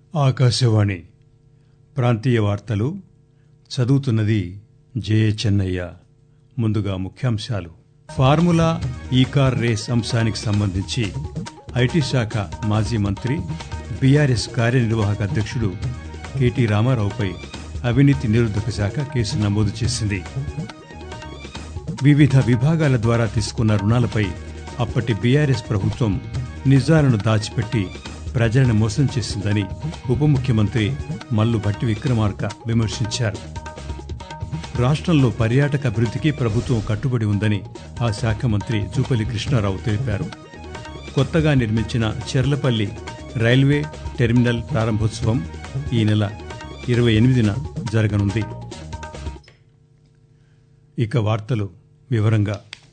ఆకాశవాణి ప్రాంతీయ వార్తలు చదువుతున్నది జే చెన్నయ్య ముందుగా ముఖ్యాంశాలు ఫార్ములా ఈ కార్ రేస్ అంశానికి సంబంధించి ఐటీ శాఖ మాజీ మంత్రి బీఆర్ఎస్ కార్యనిర్వాహక అధ్యక్షుడు కెటి రామారావుపై అవినీతి నిరోధక శాఖ కేసు నమోదు చేసింది వివిధ విభాగాల ద్వారా తీసుకున్న రుణాలపై అప్పటి బీఆర్ఎస్ ప్రభుత్వం నిజాలను దాచిపెట్టి ప్రజలను మోసం చేసిందని ఉప ముఖ్యమంత్రి మల్లు భట్టి విక్రమార్క విమర్శించారు రాష్ట్రంలో పర్యాటక అభివృద్ధికి ప్రభుత్వం కట్టుబడి ఉందని ఆ శాఖ మంత్రి జూపల్లి కృష్ణారావు తెలిపారు కొత్తగా నిర్మించిన చెర్లపల్లి రైల్వే టెర్మినల్ ప్రారంభోత్సవం ఈ నెల ఇరవై ఎనిమిదిన జరగనుంది ఇక వార్తలు వివరంగా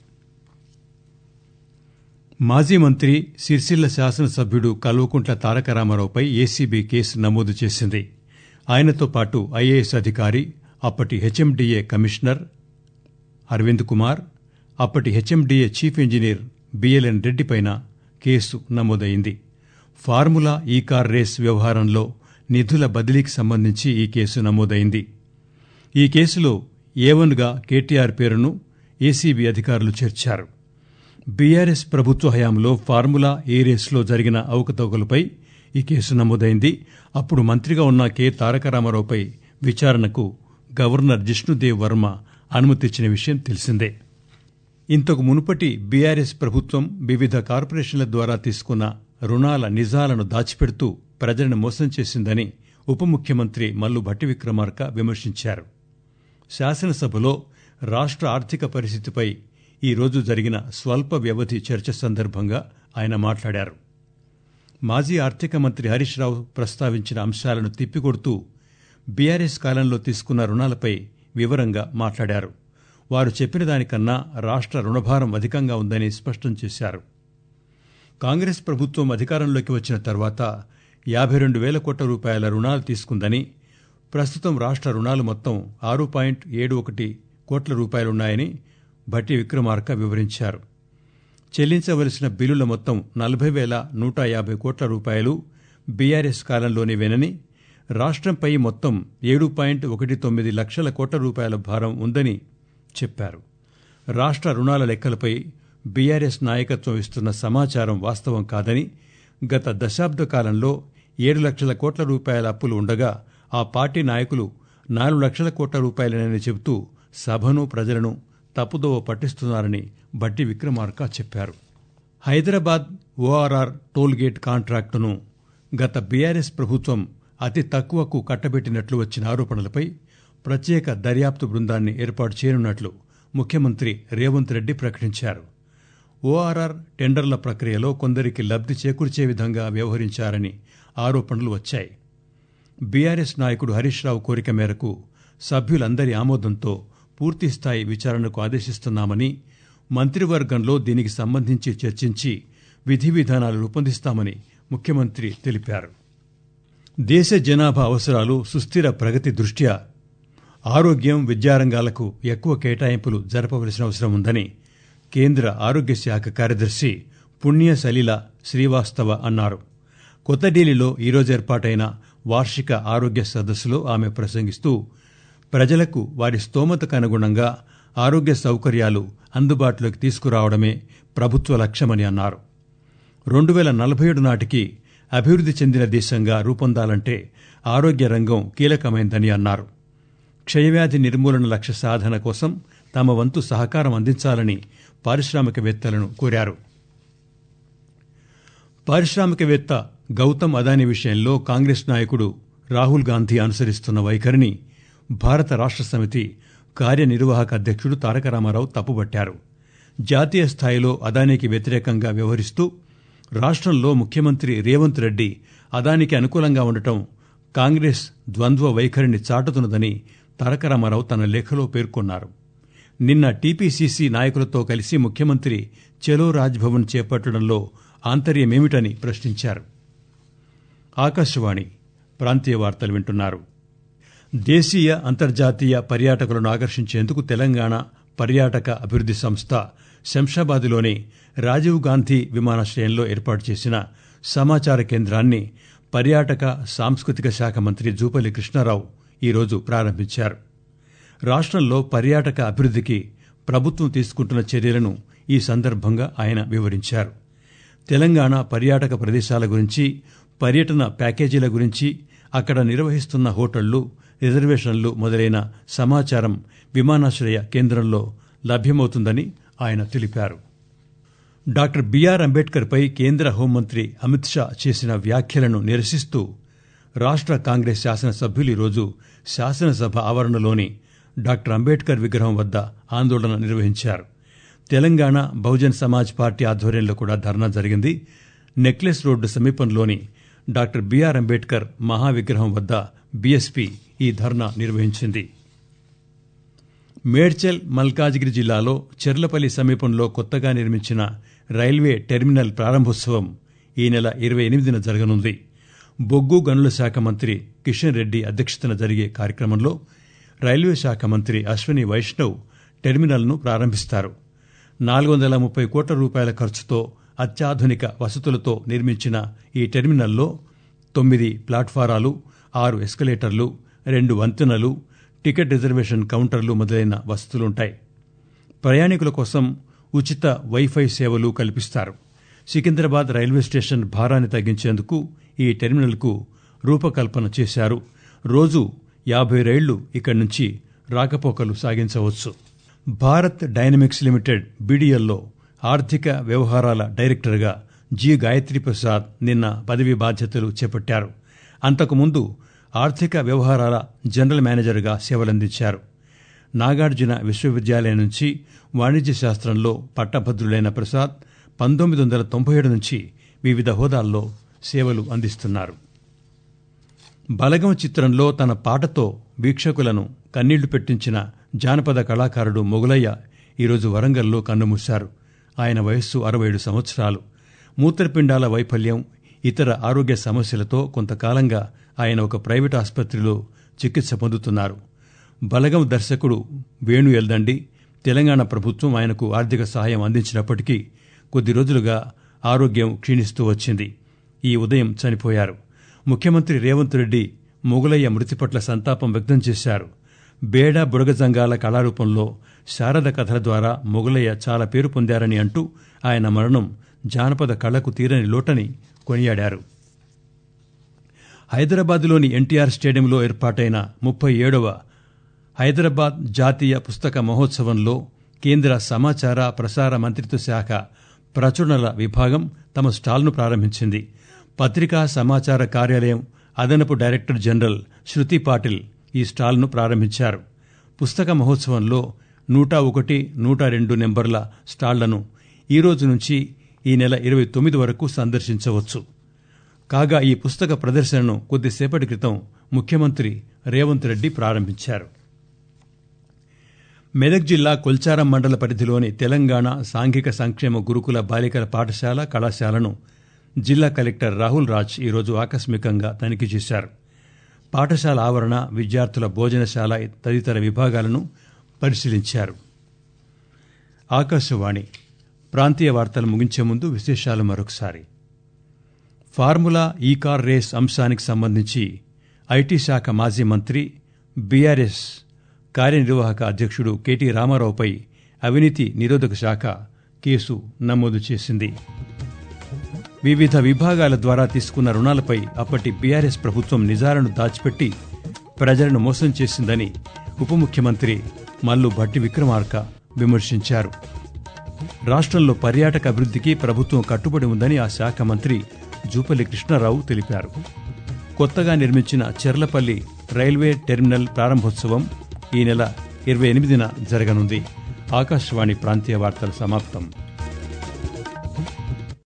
మాజీ మంత్రి సిరిసిల్ల శాసనసభ్యుడు కల్వకుంట్ల తారక రామారావుపై ఏసీబీ కేసు నమోదు చేసింది ఆయనతో పాటు ఐఏఎస్ అధికారి అప్పటి హెచ్ఎండిఏ కమిషనర్ అరవింద్ కుమార్ అప్పటి హెచ్ఎండిఏ చీఫ్ ఇంజనీర్ బిఎల్ఎన్ రెడ్డిపైన కేసు నమోదైంది ఫార్ములా ఈ కార్ రేస్ వ్యవహారంలో నిధుల బదిలీకి సంబంధించి ఈ కేసు నమోదైంది ఈ కేసులో ఏవన్గా కేటీఆర్ పేరును ఏసీబీ అధికారులు చేర్చారు బీఆర్ఎస్ ప్రభుత్వ హయాంలో ఫార్ములా ఏ రేస్లో జరిగిన అవకతవకలపై ఈ కేసు నమోదైంది అప్పుడు మంత్రిగా ఉన్న కె తారక రామారావుపై విచారణకు గవర్నర్ జిష్ణుదేవ్ వర్మ అనుమతిచ్చిన విషయం తెలిసిందే ఇంతకు మునుపటి బీఆర్ఎస్ ప్రభుత్వం వివిధ కార్పొరేషన్ల ద్వారా తీసుకున్న రుణాల నిజాలను దాచిపెడుతూ ప్రజలను మోసం చేసిందని ఉప ముఖ్యమంత్రి మల్లు భట్టి విక్రమార్క విమర్శించారు శాసనసభలో రాష్ట్ర ఆర్థిక పరిస్థితిపై ఈ రోజు జరిగిన స్వల్ప వ్యవధి చర్చ సందర్భంగా ఆయన మాట్లాడారు మాజీ ఆర్థిక మంత్రి హరీష్ రావు ప్రస్తావించిన అంశాలను తిప్పికొడుతూ బీఆర్ఎస్ కాలంలో తీసుకున్న రుణాలపై వివరంగా మాట్లాడారు వారు చెప్పిన దానికన్నా రాష్ట్ర రుణభారం అధికంగా ఉందని స్పష్టం చేశారు కాంగ్రెస్ ప్రభుత్వం అధికారంలోకి వచ్చిన తర్వాత యాభై రెండు వేల కోట్ల రూపాయల రుణాలు తీసుకుందని ప్రస్తుతం రాష్ట్ర రుణాలు మొత్తం ఆరు పాయింట్ ఏడు ఒకటి కోట్ల రూపాయలున్నాయని భట్టి విక్రమార్క వివరించారు చెల్లించవలసిన బిల్లుల మొత్తం నలభై వేల నూట యాభై కోట్ల రూపాయలు బీఆర్ఎస్ కాలంలోనివేనని రాష్ట్రంపై మొత్తం ఏడు పాయింట్ ఒకటి తొమ్మిది లక్షల కోట్ల రూపాయల భారం ఉందని చెప్పారు రాష్ట్ర రుణాల లెక్కలపై బీఆర్ఎస్ నాయకత్వం ఇస్తున్న సమాచారం వాస్తవం కాదని గత దశాబ్ద కాలంలో ఏడు లక్షల కోట్ల రూపాయల అప్పులు ఉండగా ఆ పార్టీ నాయకులు నాలుగు లక్షల కోట్ల రూపాయలనని చెబుతూ సభను ప్రజలను తప్పుదోవ పట్టిస్తున్నారని బట్టి విక్రమార్క చెప్పారు హైదరాబాద్ ఓఆర్ఆర్ టోల్గేట్ కాంట్రాక్టును గత బీఆర్ఎస్ ప్రభుత్వం అతి తక్కువకు కట్టబెట్టినట్లు వచ్చిన ఆరోపణలపై ప్రత్యేక దర్యాప్తు బృందాన్ని ఏర్పాటు చేయనున్నట్లు ముఖ్యమంత్రి రేవంత్ రెడ్డి ప్రకటించారు ఓఆర్ఆర్ టెండర్ల ప్రక్రియలో కొందరికి లబ్ది చేకూర్చే విధంగా వ్యవహరించారని ఆరోపణలు వచ్చాయి బీఆర్ఎస్ నాయకుడు హరీష్ రావు కోరిక మేరకు సభ్యులందరి ఆమోదంతో పూర్తిస్థాయి విచారణకు ఆదేశిస్తున్నామని మంత్రివర్గంలో దీనికి సంబంధించి చర్చించి విధి విధానాలు రూపొందిస్తామని ముఖ్యమంత్రి తెలిపారు దేశ జనాభా అవసరాలు సుస్థిర ప్రగతి దృష్ట్యా ఆరోగ్యం విద్యారంగాలకు ఎక్కువ కేటాయింపులు జరపవలసిన అవసరం ఉందని కేంద్ర ఆరోగ్య శాఖ కార్యదర్శి పుణ్య సలీల శ్రీవాస్తవ అన్నారు కొత్త ఢిల్లీలో ఈరోజు ఏర్పాటైన వార్షిక ఆరోగ్య సదస్సులో ఆమె ప్రసంగిస్తూ ప్రజలకు వారి స్తోమతకు అనుగుణంగా ఆరోగ్య సౌకర్యాలు అందుబాటులోకి తీసుకురావడమే ప్రభుత్వ లక్ష్యమని అన్నారు రెండు వేల నలభై ఏడు నాటికి అభివృద్ధి చెందిన దేశంగా రూపొందాలంటే ఆరోగ్య రంగం కీలకమైందని అన్నారు క్షయవ్యాధి నిర్మూలన లక్ష్య సాధన కోసం తమ వంతు సహకారం అందించాలని పారిశ్రామికవేత్తలను కోరారు పారిశ్రామికవేత్త గౌతమ్ అదానీ విషయంలో కాంగ్రెస్ నాయకుడు రాహుల్ గాంధీ అనుసరిస్తున్న వైఖరిని భారత రాష్ట్ర సమితి కార్యనిర్వాహక అధ్యక్షుడు తారక రామారావు తప్పుబట్టారు జాతీయ స్థాయిలో అదానీకి వ్యతిరేకంగా వ్యవహరిస్తూ రాష్ట్రంలో ముఖ్యమంత్రి రేవంత్ రెడ్డి అదానికి అనుకూలంగా ఉండటం కాంగ్రెస్ ద్వంద్వ వైఖరిని చాటుతున్నదని తారక రామారావు తన లేఖలో పేర్కొన్నారు నిన్న టీపీసీసీ నాయకులతో కలిసి ముఖ్యమంత్రి చలో రాజ్భవన్ చేపట్టడంలో ఆంతర్యమేమిటని ప్రశ్నించారు ఆకాశవాణి ప్రాంతీయ వార్తలు వింటున్నారు దేశీయ అంతర్జాతీయ పర్యాటకులను ఆకర్షించేందుకు తెలంగాణ పర్యాటక అభివృద్ది సంస్థ శంషాబాద్లోని రాజీవ్ గాంధీ విమానాశ్రయంలో ఏర్పాటు చేసిన సమాచార కేంద్రాన్ని పర్యాటక సాంస్కృతిక శాఖ మంత్రి జూపల్లి కృష్ణారావు ఈరోజు ప్రారంభించారు రాష్ట్రంలో పర్యాటక అభివృద్ధికి ప్రభుత్వం తీసుకుంటున్న చర్యలను ఈ సందర్భంగా ఆయన వివరించారు తెలంగాణ పర్యాటక ప్రదేశాల గురించి పర్యటన ప్యాకేజీల గురించి అక్కడ నిర్వహిస్తున్న హోటళ్లు రిజర్వేషన్లు మొదలైన సమాచారం విమానాశ్రయ కేంద్రంలో లభ్యమవుతుందని ఆయన తెలిపారు డాక్టర్ బిఆర్ అంబేద్కర్ పై కేంద్ర హోంమంత్రి అమిత్ షా చేసిన వ్యాఖ్యలను నిరసిస్తూ రాష్ట్ర కాంగ్రెస్ శాసనసభ్యులు ఈరోజు శాసనసభ ఆవరణలోని డాక్టర్ అంబేద్కర్ విగ్రహం వద్ద ఆందోళన నిర్వహించారు తెలంగాణ బహుజన్ సమాజ్ పార్టీ ఆధ్వర్యంలో కూడా ధర్నా జరిగింది నెక్లెస్ రోడ్డు సమీపంలోని డాక్టర్ బిఆర్ అంబేద్కర్ మహావిగ్రహం వద్ద బీఎస్పీ ఈ ధర్నా నిర్వహించింది మేడ్చల్ మల్కాజిగిరి జిల్లాలో చెర్లపల్లి సమీపంలో కొత్తగా నిర్మించిన రైల్వే టెర్మినల్ ప్రారంభోత్సవం ఈ నెల ఇరవై ఎనిమిదిన జరగనుంది బొగ్గు గనుల శాఖ మంత్రి కిషన్ రెడ్డి అధ్యక్షతన జరిగే కార్యక్రమంలో రైల్వే శాఖ మంత్రి అశ్విని వైష్ణవ్ టెర్మినల్ను ప్రారంభిస్తారు నాలుగు వందల ముప్పై కోట్ల రూపాయల ఖర్చుతో అత్యాధునిక వసతులతో నిర్మించిన ఈ టెర్మినల్లో తొమ్మిది ప్లాట్ఫారాలు ఆరు ఎస్కలేటర్లు రెండు వంతెనలు టికెట్ రిజర్వేషన్ కౌంటర్లు మొదలైన వసతులుంటాయి ప్రయాణికుల కోసం ఉచిత వైఫై సేవలు కల్పిస్తారు సికింద్రాబాద్ రైల్వే స్టేషన్ భారాన్ని తగ్గించేందుకు ఈ టెర్మినల్కు రూపకల్పన చేశారు రోజు యాభై రైళ్లు ఇక్కడి నుంచి రాకపోకలు సాగించవచ్చు భారత్ డైనమిక్స్ లిమిటెడ్ బీడీఎల్లో ఆర్థిక వ్యవహారాల డైరెక్టర్గా జి గాయత్రి ప్రసాద్ నిన్న పదవి బాధ్యతలు చేపట్టారు అంతకుముందు ఆర్థిక వ్యవహారాల జనరల్ మేనేజర్గా సేవలందించారు నాగార్జున విశ్వవిద్యాలయం నుంచి వాణిజ్య శాస్త్రంలో పట్టభద్రులైన ప్రసాద్ పంతొమ్మిది వందల తొంభై ఏడు నుంచి వివిధ హోదాల్లో సేవలు అందిస్తున్నారు బలగం చిత్రంలో తన పాటతో వీక్షకులను కన్నీళ్లు పెట్టించిన జానపద కళాకారుడు మొగులయ్య ఈరోజు వరంగల్లో కన్నుమూశారు ఆయన వయస్సు అరవై ఏడు సంవత్సరాలు మూత్రపిండాల వైఫల్యం ఇతర ఆరోగ్య సమస్యలతో కొంతకాలంగా ఆయన ఒక ప్రైవేట్ ఆసుపత్రిలో చికిత్స పొందుతున్నారు బలగం దర్శకుడు వేణు ఎల్దండి తెలంగాణ ప్రభుత్వం ఆయనకు ఆర్థిక సహాయం అందించినప్పటికీ కొద్ది రోజులుగా ఆరోగ్యం క్షీణిస్తూ వచ్చింది ఈ ఉదయం చనిపోయారు ముఖ్యమంత్రి రేవంత్ రెడ్డి మొగులయ్య మృతి పట్ల సంతాపం వ్యక్తం చేశారు బేడ బుడగజంగాల కళారూపంలో శారద కథల ద్వారా మొగులయ్య చాలా పేరు పొందారని అంటూ ఆయన మరణం జానపద కళకు తీరని లోటని కొనియాడారు హైదరాబాద్లోని ఎన్టీఆర్ స్టేడియంలో ఏర్పాటైన ముప్పై ఏడవ హైదరాబాద్ జాతీయ పుస్తక మహోత్సవంలో కేంద్ర సమాచార ప్రసార మంత్రిత్వ శాఖ ప్రచురణల విభాగం తమ స్టాల్ను ప్రారంభించింది పత్రికా సమాచార కార్యాలయం అదనపు డైరెక్టర్ జనరల్ శృతి పాటిల్ ఈ స్టాల్ను ప్రారంభించారు పుస్తక మహోత్సవంలో నూట ఒకటి నూట రెండు నెంబర్ల స్టాళ్లను ఈ రోజు నుంచి ఈ నెల ఇరవై తొమ్మిది వరకు సందర్శించవచ్చు కాగా ఈ పుస్తక ప్రదర్శనను కొద్దిసేపటి క్రితం ముఖ్యమంత్రి రేవంత్ రెడ్డి ప్రారంభించారు మెదక్ జిల్లా కొల్చారం మండల పరిధిలోని తెలంగాణ సాంఘిక సంక్షేమ గురుకుల బాలికల పాఠశాల కళాశాలను జిల్లా కలెక్టర్ రాహుల్ రాజ్ ఈరోజు ఆకస్మికంగా తనిఖీ చేశారు పాఠశాల ఆవరణ విద్యార్థుల భోజనశాల తదితర విభాగాలను పరిశీలించారు ఆకాశవాణి ప్రాంతీయ వార్తలు ముగించే ముందు విశేషాలు మరొకసారి ఫార్ములా ఈ కార్ రేస్ అంశానికి సంబంధించి ఐటీ శాఖ మాజీ మంత్రి బీఆర్ఎస్ కార్యనిర్వాహక అధ్యక్షుడు కెటి రామారావుపై అవినీతి నిరోధక శాఖ కేసు నమోదు చేసింది వివిధ విభాగాల ద్వారా తీసుకున్న రుణాలపై అప్పటి బీఆర్ఎస్ ప్రభుత్వం నిజాలను దాచిపెట్టి ప్రజలను మోసం చేసిందని ఉప ముఖ్యమంత్రి మల్లు భట్టి విక్రమార్క విమర్శించారు రాష్ట్రంలో పర్యాటక అభివృద్ధికి ప్రభుత్వం కట్టుబడి ఉందని ఆ శాఖ మంత్రి జూపల్లి కృష్ణారావు తెలిపారు కొత్తగా నిర్మించిన చెర్లపల్లి రైల్వే టెర్మినల్ ప్రారంభోత్సవం ఈ నెల ఇరవై ఎనిమిదిన జరగనుంది ఆకాశవాణి ప్రాంతీయ వార్తలు సమాప్తం